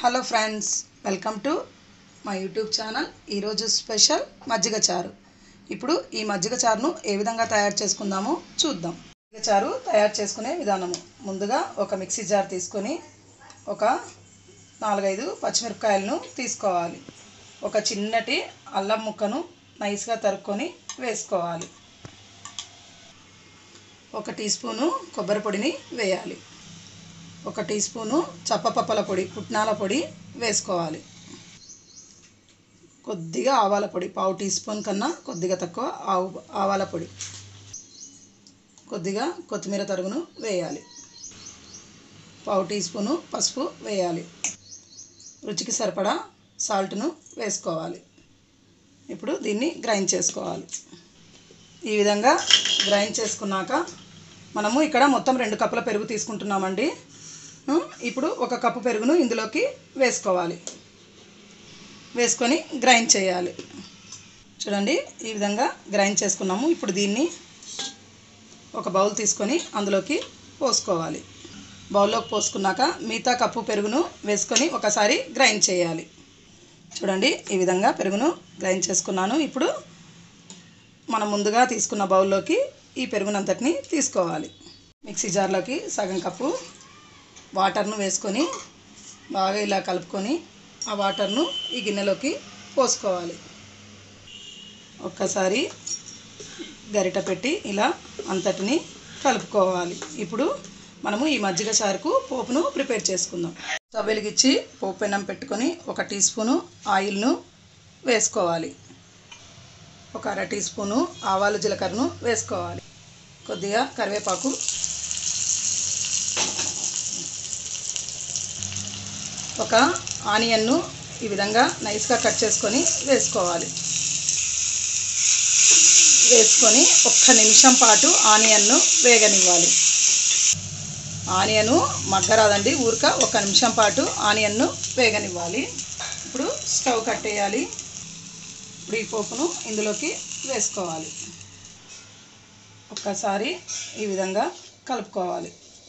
hello friends welcome to my YouTube channel ఈరోజు special మజ్జిగ చారు ఇప్పుడు ఈ మజ్జిగ చారును ఏ విధంగా తయారు చేసుకుందామో చూద్దాం మజ్జిగ చారు తయారు చేసుకునే విధానము ముందుగా ఒక మిక్సీ జార్ తీసుకొని ఒక నాలుగైదు పచ్చిమిరపకాయలను తీసుకోవాలి ఒక చిన్నటి అల్లం ముక్కను నైస్గా తరుక్కొని వేసుకోవాలి ఒక టీ స్పూను కొబ్బరి పొడిని వేయాలి ఒక టీ స్పూను చప్పపప్పల పొడి పుట్నాల పొడి వేసుకోవాలి కొద్దిగా ఆవాల పొడి పావు టీ స్పూన్ కన్నా కొద్దిగా తక్కువ ఆవు ఆవాల పొడి కొద్దిగా కొత్తిమీర తరుగును వేయాలి పావు టీ స్పూను పసుపు వేయాలి రుచికి సరిపడా సాల్ట్ను వేసుకోవాలి ఇప్పుడు దీన్ని గ్రైండ్ చేసుకోవాలి ఈ విధంగా గ్రైండ్ చేసుకున్నాక మనము ఇక్కడ మొత్తం రెండు కప్పుల పెరుగు తీసుకుంటున్నామండి ఉం, ఇప్పుడు ఒక కప్పు పెరుగును ఇందులోకి వేసుకోవాలి వేసుకొని గ్రైండ్ చేయాలి చూడండి ఈ విధంగా గ్రైండ్ చేసుకున్నాము ఇప్పుడు దీన్ని ఒక బౌల్ తీసుకొని అందులోకి పోసుకోవాలి బౌల్లోకి పోసుకున్నాక మిగతా కప్పు పెరుగును వేసుకొని ఒకసారి గ్రైండ్ చేయాలి చూడండి ఈ విధంగా పెరుగును గ్రైండ్ చేసుకున్నాను ఇప్పుడు మనం ముందుగా తీసుకున్న బౌల్లోకి ఈ పెరుగునంతటిని తీసుకోవాలి మిక్సీ జార్లోకి సగం కప్పు వాటర్ను వేసుకొని బాగా ఇలా కలుపుకొని ఆ వాటర్ను ఈ గిన్నెలోకి పోసుకోవాలి ఒక్కసారి గరిట పెట్టి ఇలా అంతటిని కలుపుకోవాలి ఇప్పుడు మనము ఈ మజ్జిగ చారుకు పోపును ప్రిపేర్ చేసుకుందాం స్టవ్ వెలిగించి పోపు పెనం పెట్టుకొని ఒక టీ స్పూను ఆయిల్ను వేసుకోవాలి ఒక అర టీ స్పూను ఆవాలు జీలకర్రను వేసుకోవాలి కొద్దిగా కరివేపాకు ఒక ఆనియన్ను ఈ విధంగా నైస్గా కట్ చేసుకొని వేసుకోవాలి వేసుకొని ఒక్క నిమిషం పాటు ఆనియన్ను వేగనివ్వాలి ఆనియను మగ్గరాదండి ఊరిక ఒక నిమిషం పాటు ఆనియన్ను వేగనివ్వాలి ఇప్పుడు స్టవ్ కట్టేయాలి ఇప్పుడు ఈ పోపును ఇందులోకి వేసుకోవాలి ఒక్కసారి ఈ విధంగా కలుపుకోవాలి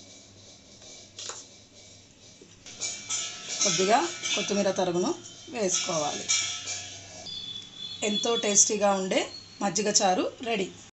కొద్దిగా కొత్తిమీర తరుగును వేసుకోవాలి ఎంతో టేస్టీగా ఉండే మజ్జిగ చారు రెడీ